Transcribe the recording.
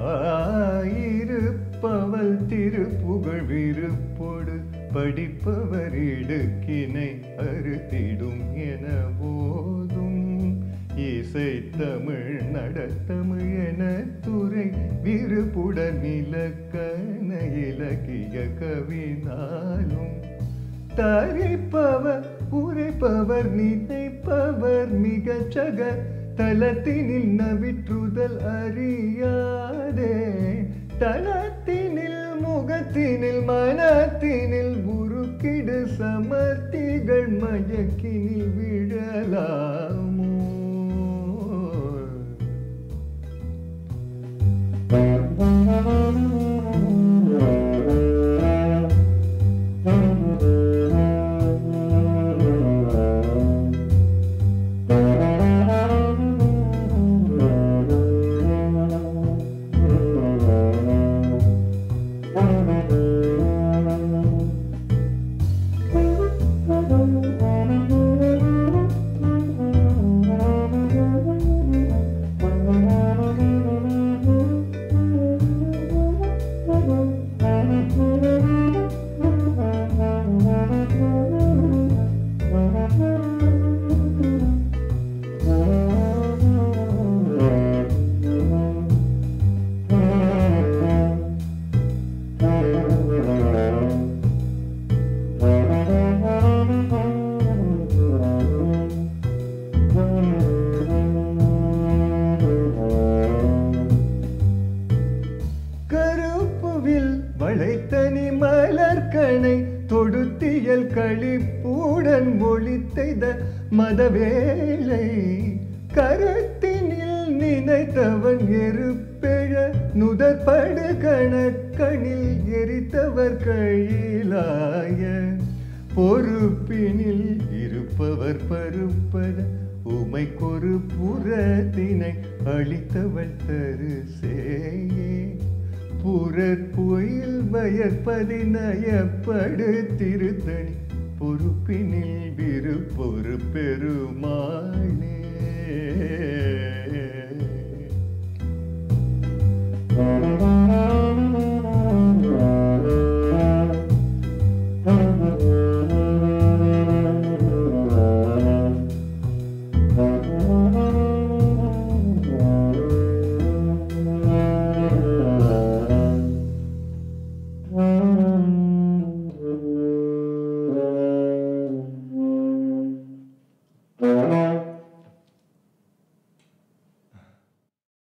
ஆயிருப்பவள் திருப்புகழ் விருப்போடு படிப்பவர் இடுக்கினை அறுத்திடும் என போதும் இசை தமிழ் நடத்தமிழ் என துறை விருப்புடன் இலக்கண இலக்கிய கவினாலும் தரிப்பவர் உரைப்பவர் நினைப்பவர் மிகச் சக தலத்தினில் நவிற்றுதல் அறியாதே தலத்தினில் முகத்தினில் மனத்தினில் உருக்கிடு சமர்த்திகள் மயக்கினில் விழலாமோ கருப்புவில் வளைத்தனி மலர்கணை தொடுத்தியல் கழிப்புடன் ஒளித்தைத மதவேளை கருத்தினில் நினைத்தவன் எருப்பெழ நுதற்படு கணக்கணில் எரித்தவர் கையிலாய பொறுப்பினில் இருப்பவர் பருப்பத உமைக்கொரு புறத்தினை அளித்தவள் தரு சேயே புறற் பொயில் வயற்பதிநயப்படு திருத்தணி பொறுப்பினில் விருப்பொரு பெருமாளே